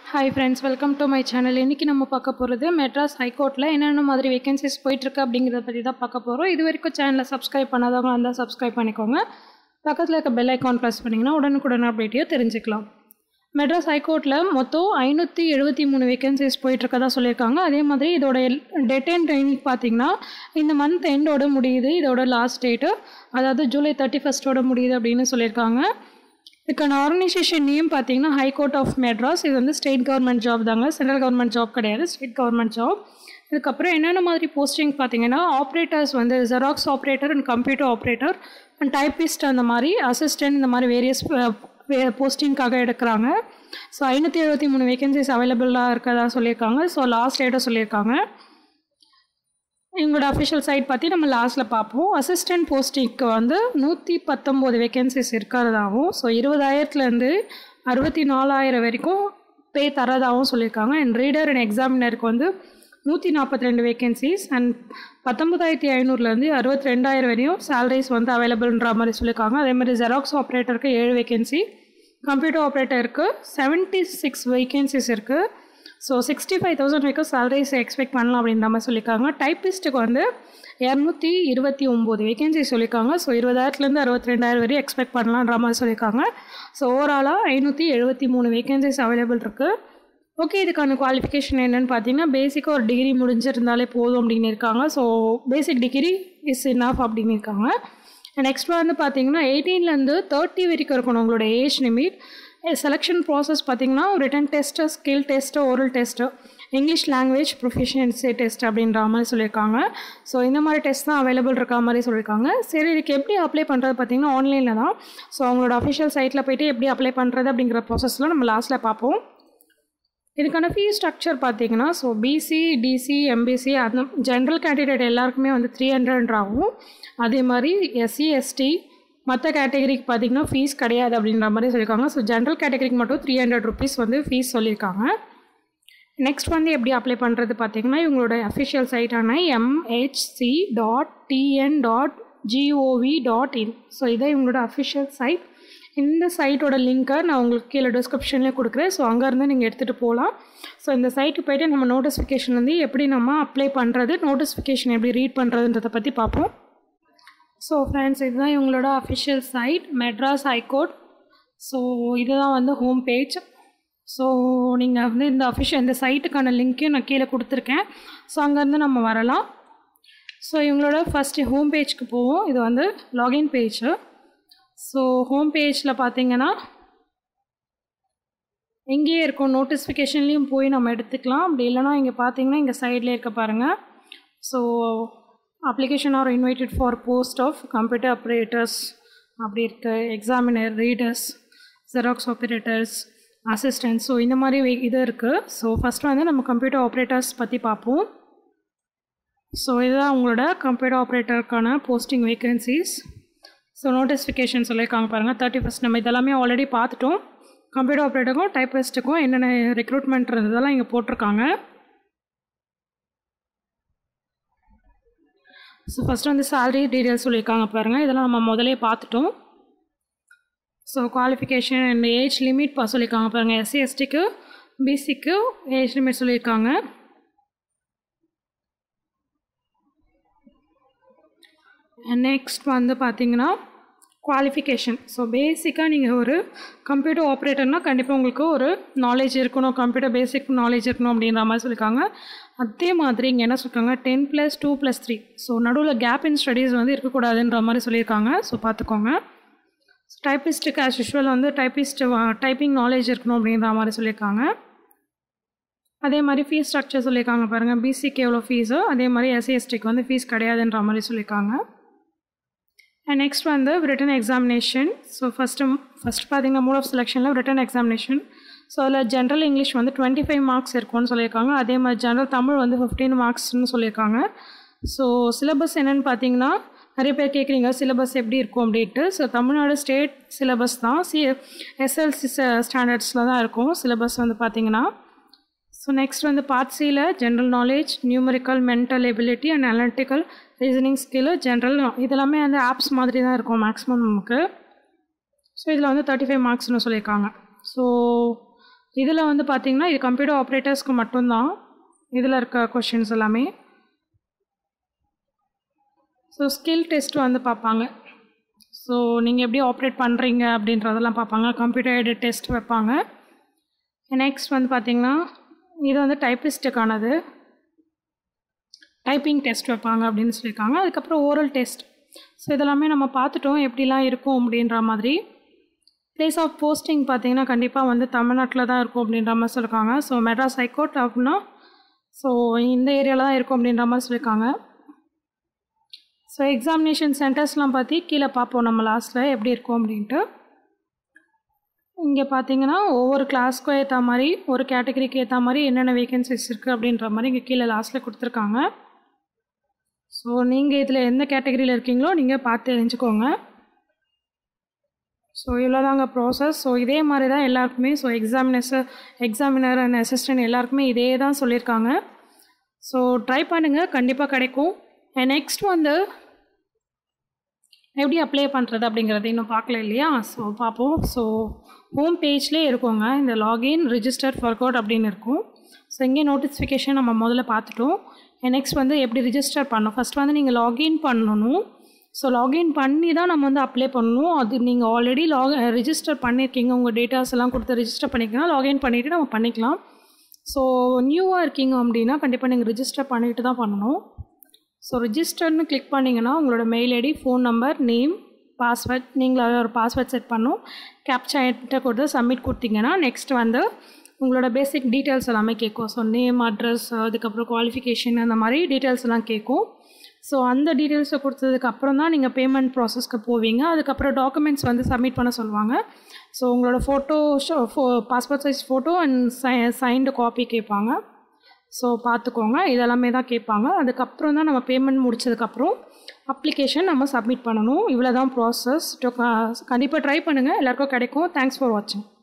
hi friends welcome to my channel இன்றைக்கி நம்ம பார்க்க போகிறது மெட்ராஸ் ஹைகோர்ட்டில் என்னென்ன மாதிரி வேகன்சிஸ் போயிட்டுருக்கு அப்படிங்கிறத பற்றி தான் பார்க்க போகிறோம் இது வரைக்கும் சேனலை சப்ஸ்கிரைப் பண்ணாதவங்க இருந்தால் சப்ஸ்கிரைப் பண்ணிக்கோங்க பக்கத்தில் இருக்க பெல் ஐக்கான் ப்ரெஸ் பண்ணிங்கன்னா உடனுக்குடன் அப்டேட்டையும் தெரிஞ்சுக்கலாம் மெட்ராஸ் ஹைகோர்ட்டில் மொத்தம் ஐநூற்றி எழுபத்தி மூணு வேகன்சிஸ் போயிட்டுருக்கதா சொல்லியிருக்காங்க அதே மாதிரி இதோட டெட் அண்ட் ட்ரைனிங் பார்த்தீங்கன்னா இந்த மந்த் எண்டோட முடியுது இதோட லாஸ்ட் டேட்டு அதாவது ஜூலை தேர்ட்டி ஃபஸ்ட்டோட முடியுது அப்படின்னு சொல்லியிருக்காங்க இதுக்கான ஆர்கனைசேஷன் நேம் பார்த்தீங்கன்னா ஹைகோர்ட் ஆஃப் மெட்ராஸ் இது வந்து ஸ்டேட் கவர்மெண்ட் ஜாப் தாங்க சென்ட்ரல் கவர்மெண்ட் ஜாப் கிடையாது ஸ்டேட் கவர்மெண்ட் ஜாப் இதுக்கப்புறம் என்னென்ன மாதிரி போஸ்டிங் பார்த்தீங்கன்னா ஆப்ரேட்டர்ஸ் வந்து xerox operator and computer operator and typist அந்த மாதிரி அசிஸ்டன்ட் இந்த மாதிரி வேரியஸ் போஸ்டிங்காக எடுக்கிறாங்க ஸோ ஐநூற்றி எழுபத்தி மூணு வேகன்சிஸ் அவைலபிளாக இருக்கிறதா சொல்லியிருக்காங்க ஸோ லாஸ்ட் டேட்டை சொல்லியிருக்காங்க எங்களோட அஃபிஷியல் சைட் பற்றி நம்ம லாஸ்ட்டில் பார்ப்போம் அசிஸ்டன்ட் போஸ்டிங்க்கு வந்து நூற்றி பத்தொம்போது வேகன்சிஸ் இருக்கிறதாகவும் ஸோ இருபதாயிரத்துலேருந்து அறுபத்தி நாலாயிரம் வரைக்கும் பே தரதாகவும் சொல்லியிருக்காங்க அண்ட் ரீடர் அண்ட் எக்ஸாமினருக்கு வந்து நூற்றி நாற்பத்தி ரெண்டு வேகன்சிஸ் அண்ட் பத்தொம்பதாயிரத்தி ஐநூறுலேருந்து அறுபத்தி ரெண்டாயிரம் வரையும் சேலரிஸ் வந்து அவைலபிள்ன்ற மாதிரி சொல்லியிருக்காங்க அதே மாதிரி ஜெராக்ஸ் ஆப்ரேட்டருக்கு ஏழு வேகன்சி கம்ப்யூட்டர் ஆப்ரேட்டருக்கு செவன்ட்டி சிக்ஸ் வேகன்சிஸ் இருக்குது ஸோ சிக்ஸ்டி ஃபைவ் தௌசண்ட் வரைக்கும் சேலரிஸ் எக்ஸ்பெக்ட் பண்ணலாம் அப்படின்ற மாதிரி சொல்லியிருக்காங்க டைப்பிஸ்ட்டுக்கு வந்து இரநூத்தி இருபத்தி ஒம்பது வேகன்சி சொல்லியிருக்காங்க ஸோ இருபதாயிரத்துலேருந்து அறுபத்தி ரெண்டாயிரம் வரையும் எக்ஸ்பெக்ட் பண்ணலான்ற மாதிரி சொல்லியிருக்காங்க ஸோ ஓவராலாக ஐநூற்றி எழுபத்தி மூணு வேகன்சிஸ் அவைலபிள் இருக்குது ஓகே இதுக்கான குவாலிஃபிகேஷன் என்னென்னு பார்த்தீங்கன்னா பேசிக்காக ஒரு டிகிரி முடிஞ்சிருந்தாலே போதும் அப்படின்னு இருக்காங்க so basic degree is enough அப்படின்னு இருக்காங்க நெக்ஸ்ட் வந்து பார்த்தீங்கன்னா எயிட்டீன்லேருந்து தேர்ட்டி வரைக்கும் இருக்கணும் உங்களோட ஏஜ் லிமிட் செலெக்ஷன் ப்ராசஸ் பார்த்தீங்கன்னா written test skill test oral test English language proficiency test அப்படின்ற மாதிரி சொல்லியிருக்காங்க ஸோ இந்த மாதிரி டெஸ்ட் தான் அவைலபிள் இருக்க மாதிரி சொல்லியிருக்காங்க சரி இதுக்கு எப்படி அப்ளை பண்ணுறது பார்த்தீங்கன்னா ஆன்லைனில் தான் ஸோ அவங்களோட அஃபிஷியல் சைட்டில் போய்ட்டு எப்படி அப்ளை பண்ணுறது அப்படிங்கிற ப்ராசஸ்லாம் நம்ம லாஸ்ட்டில் பார்ப்போம் இதுக்கான ஃபீஸ் ஸ்ட்ரக்சர் பார்த்தீங்கன்னா ஸோ பிசி டிசி எம்பிசி அந்த ஜென்ரல் கேண்டிடேட் எல்லாருக்குமே வந்து த்ரீ ஹண்ட்ரட் ஆகும் அதே மாதிரி எஸ்சி எஸ்டி மற்ற கேட்டகரிக்கு பார்த்தீங்கன்னா ஃபீஸ் கிடையாது அப்படின்ற மாதிரி சொல்லியிருக்காங்க ஸோ ஜென்ரல் கேட்டகரிக்கு மட்டும் த்ரீ ஹண்ட்ரட் ருபீஸ் வந்து ஃபீஸ் சொல்லியிருக்காங்க நெக்ஸ்ட் வந்து எப்படி அப்ளை பண்ணுறது பார்த்தீங்கன்னா இவங்களோட அஃபிஷியல் சைட்டான MHC dot TN dot GOV dot in so இதான் இவங்களோட அஃபிஷியல் சைட் இந்த சைட்டோட லிங்க்கை நான் உங்களுக்கு கீழே டிஸ்கிரிப்ஷன்லேயே கொடுக்குறேன் ஸோ அங்கேருந்து நீங்கள் எடுத்துகிட்டு போகலாம் ஸோ இந்த சைட்டுக்கு போய்ட்டு நம்ம நோட்டிஃபிகேஷன் வந்து எப்படி நம்ம அப்ளை பண்ணுறது நோட்டிஃபிகேஷன் எப்படி ரீட் பண்ணுறதுன்றதை பற்றி பார்ப்போம் ஸோ ஃப்ரெண்ட்ஸ் இதுதான் இவங்களோட official site Madras high court so இதுதான் வந்து ஹோம் பேஜ் ஸோ நீங்கள் வந்து இந்த அஃபிஷியல் இந்த சைட்டுக்கான லிங்க்கையும் நான் கீழே கொடுத்துருக்கேன் ஸோ அங்கேருந்து நம்ம வரலாம் ஸோ இவங்களோட ஃபஸ்ட்டு ஹோம் பேஜ்க்கு போவோம் இது வந்து லாகின் பேஜு ஸோ ஹோம் பேஜில் பார்த்தீங்கன்னா எங்கேயே இருக்கும் நோட்டிஃபிகேஷன்லேயும் போய் நம்ம எடுத்துக்கலாம் அப்படி இல்லைனா இங்கே பார்த்தீங்கன்னா இங்கே சைட்லேயே இருக்க பாருங்கள் so application are invited for post of computer operators அப்படி இருக்குது examiner readers xerox operators assistant so இந்த மாதிரி இது இருக்குது ஸோ ஃபஸ்ட்டு வந்து நம்ம கம்ப்யூட்டர் ஆப்ரேட்டர்ஸ் பற்றி பார்ப்போம் ஸோ இதுதான் உங்களோட கம்ப்யூட்டர் ஆப்ரேட்டருக்கான போஸ்டிங் வேகன்சிஸ் ஸோ நோட்டிஃபிகேஷன் சொல்லியிருக்காங்க பாருங்கள் தேர்ட்டி ஃபஸ்ட் நம்ம இதெல்லாமே ஆல்ரெடி பார்த்துட்டோம் கம்ப்யூட்டர் ஆப்ரேட்டருக்கும் டைப்பிஸ்ட்டுக்கும் என்னென்ன ரெக்ரூட்மெண்ட் இருந்ததெல்லாம் இங்கே போட்டிருக்காங்க ஸோ ஃபஸ்ட்டு வந்து சேலரி டீட்டெயில்ஸ் சொல்லியிருக்காங்க பாருங்கள் இதெல்லாம் நம்ம முதலே பார்த்துட்டோம் so qualification and age limit பா சொல்லியிருக்காங்க பாருங்கள் எஸ்சி எஸ்டிக்கு பிசிக்கு ஏஜ் லிமிட் சொல்லியிருக்காங்க நெக்ஸ்ட் வந்து பார்த்தீங்கன்னா குவாலிஃபிகேஷன் ஸோ பேசிக்காக நீங்கள் ஒரு கம்ப்யூட்டர் ஆப்ரேட்டர்னால் கண்டிப்பாக உங்களுக்கு ஒரு நாலேஜ் இருக்கணும் கம்ப்யூட்டர் பேசிக் நாலேஜ் இருக்கணும் அப்படின்ற மாதிரி சொல்லியிருக்காங்க அதே மாதிரி இங்கே என்ன சொல்லியிருக்காங்க ten plus two plus three so நடுவில் கேப் இன் ஸ்டடீஸ் வந்து இருக்கக்கூடாதுன்ற மாதிரி சொல்லியிருக்காங்க ஸோ பார்த்துக்கோங்க டைப்பிஸ்ட்டுக்கு ஆஸ் யூஷுவல் வந்து டைப்பிஸ்ட் டைப்பிங் நாலேஜ் இருக்கணும் அப்படின்ற மாதிரி சொல்லியிருக்காங்க அதே மாதிரி ஃபீஸ் ஸ்ட்ரக்சர் சொல்லியிருக்காங்க பாருங்கள் பிசிக்கு எவ்வளோ ஃபீஸோ அதே மாதிரி எஸ்சிஎஸ்டிக்கு வந்து ஃபீஸ் கிடையாதுன்ற மாதிரி சொல்லியிருக்காங்க அண்ட் நெக்ஸ்ட் வந்து written examination so first first பார்த்தீங்கன்னா மூட் ஆஃப் செலெக்ஷனில் ரிட்டன் எக்ஸாமினேஷன் ஸோ அதில் ஜென்ரல் இங்கிலீஷ் வந்து டுவெண்ட்டி ஃபைவ் மார்க்ஸ் இருக்கும்னு சொல்லியிருக்காங்க அதே மாதிரி ஜென்ரல் தமிழ் வந்து ஃபிஃப்டீன் மார்க்ஸ்னு சொல்லியிருக்காங்க ஸோ சிலபஸ் என்னென்னு பார்த்தீங்கன்னா நிறைய பேர் கேட்குறீங்க சிலபஸ் எப்படி இருக்கும் அப்படின்ட்டு ஸோ தமிழ்நாடு ஸ்டேட் சிலபஸ் தான் சி எஸ்எல்சி ஸ்டாண்டர்ட்ஸில் தான் இருக்கும் சிலபஸ் வந்து பார்த்தீங்கன்னா ஸோ நெக்ஸ்ட் வந்து பார்ட் சியில் general knowledge numerical mental ability and analytical reasoning skill general இதெல்லாமே வந்து ஆப்ஸ் மாதிரி தான் இருக்கும் மேக்ஸிமம் நமக்கு ஸோ இதில் வந்து தேர்ட்டி ஃபைவ் மார்க்ஸ்னு சொல்லியிருக்காங்க ஸோ இதில் வந்து பார்த்தீங்கன்னா இது கம்ப்யூட்டர் ஆப்ரேட்டர்ஸ்க்கு மட்டும்தான் இதில் இருக்க கொஷின்ஸ் எல்லாமே ஸோ ஸ்கில் டெஸ்ட் வந்து பார்ப்பாங்க ஸோ நீங்கள் எப்படி ஆப்ரேட் பண்ணுறீங்க அப்படின்றதெல்லாம் பார்ப்பாங்க கம்ப்யூட்டர் எடிட் டெஸ்ட் வைப்பாங்க நெக்ஸ்ட் வந்து பார்த்திங்கன்னா இது வந்து டைப்பிஸ்ட்டுக்கானது டைப்பிங் டெஸ்ட் வைப்பாங்க அப்படின்னு சொல்லியிருக்காங்க அதுக்கப்புறம் ஓரல் டெஸ்ட் ஸோ இதெல்லாமே நம்ம பார்த்துட்டோம் எப்படிலாம் இருக்கும் அப்படின்ற மாதிரி பிளேஸ் ஆஃப் போஸ்டிங் பார்த்தீங்கன்னா கண்டிப்பாக வந்து தமிழ்நாட்டில் தான் இருக்கும் அப்படின்ற மாதிரி சொல்லியிருக்காங்க ஸோ மெட்ராஸ் ஹைகோர்ட் அப்படின்னா ஸோ இந்த ஏரியாவில் தான் இருக்கும் அப்படின்ற மாதிரி சொல்லியிருக்காங்க ஸோ எக்ஸாமினேஷன் சென்டர்ஸ்லாம் பற்றி கீழே பார்ப்போம் நம்ம லாஸ்ட்டில் எப்படி இருக்கும் அப்படின்ட்டு இங்கே பார்த்தீங்கன்னா ஒவ்வொரு கிளாஸ்க்கும் ஏற்ற மாதிரி ஒரு கேட்டகரிக்கு ஏற்ற மாதிரி என்னென்ன வேகன்சிஸ் இருக்குது அப்படின்ற மாதிரி இங்கே கீழே லாஸ்ட்டில் கொடுத்துருக்காங்க ஸோ நீங்கள் இதில் எந்த கேட்டகரியில் இருக்கீங்களோ நீங்கள் பார்த்து தெரிஞ்சுக்கோங்க ஸோ இவ்வளோதாங்க ப்ராசஸ் ஸோ இதே மாதிரி தான் எல்லாருக்குமே so examiner examiner and assistant எல்லாருக்குமே இதே தான் சொல்லியிருக்காங்க ஸோ ட்ரை பண்ணுங்கள் கண்டிப்பாக கிடைக்கும் அண்ட் நெக்ஸ்ட் வந்து எப்படி அப்ளை பண்ணுறது அப்படிங்கிறது இன்னும் பார்க்கல இல்லையா ஸோ பார்ப்போம் ஸோ ஹோம் பேஜ்லேயே இருக்குங்க இந்த லாகின் ரிஜிஸ்டர் ஃபார் கோட் அப்படின்னு இருக்கும் ஸோ இங்கே நோட்டிஃபிகேஷன் நம்ம முதல்ல பார்த்துட்டோம் நெக்ஸ்ட் வந்து எப்படி ரிஜிஸ்டர் பண்ணணும் ஃபஸ்ட் வந்து நீங்கள் லாகின் பண்ணணும் ஸோ லாகின் பண்ணி தான் நம்ம வந்து அப்ளை பண்ணணும் அது நீங்கள் ஆல்ரெடி லாக் ரிஜிஸ்டர் பண்ணியிருக்கீங்க உங்கள் டேட்டாஸ் எல்லாம் கொடுத்து ரிஜிஸ்டர் பண்ணிக்கலாம் லாகின் பண்ணிவிட்டு நம்ம பண்ணிக்கலாம் ஸோ நியூவாக இருக்கீங்க அப்படின்னா கண்டிப்பாக நீங்கள் ரிஜிஸ்டர் பண்ணிட்டு தான் பண்ணணும் ஸோ ரிஜிஸ்டர்னு கிளிக் பண்ணிங்கன்னா உங்களோட mail ID phone number name password நீங்களாவே ஒரு பாஸ்வேர்ட் செட் பண்ணணும் கேப்சா என்கிட்ட கொடுத்து சப்மிட் கொடுத்தீங்கன்னா நெக்ஸ்ட் வந்து உங்களோட பேசிக் டீட்டெயில்ஸ் எல்லாமே கேட்கும் ஸோ நேம் அட்ரஸ் அதுக்கப்புறம் குவாலிஃபிகேஷன் அந்த மாதிரி டீட்டெயில்ஸ் எல்லாம் கேட்கும் ஸோ அந்த டீட்டெயில்ஸை கொடுத்ததுக்கு அப்புறம் தான் நீங்கள் பேமெண்ட் ப்ராசஸ்க்கு போவீங்க அதுக்கப்புறம் டாக்குமெண்ட்ஸ் வந்து சப்மிட் பண்ண சொல்லுவாங்க ஸோ உங்களோட ஃபோட்டோ ஃபோ பாஸ்போர்ட் சைஸ் ஃபோட்டோ அண்ட் சை சைன்டு காப்பி கேட்பாங்க ஸோ பார்த்துக்கோங்க இதெல்லாமே தான் கேட்பாங்க அதுக்கப்புறம் தான் நம்ம பேமெண்ட் முடிச்சதுக்கப்புறம் அப்ளிகேஷன் நம்ம சப்மிட் பண்ணணும் இவ்வளோ தான் ப்ராசஸ் கண்டிப்பாக ட்ரை பண்ணுங்கள் எல்லாருக்கும் கிடைக்கும் தேங்க்ஸ் ஃபார் வாட்சிங்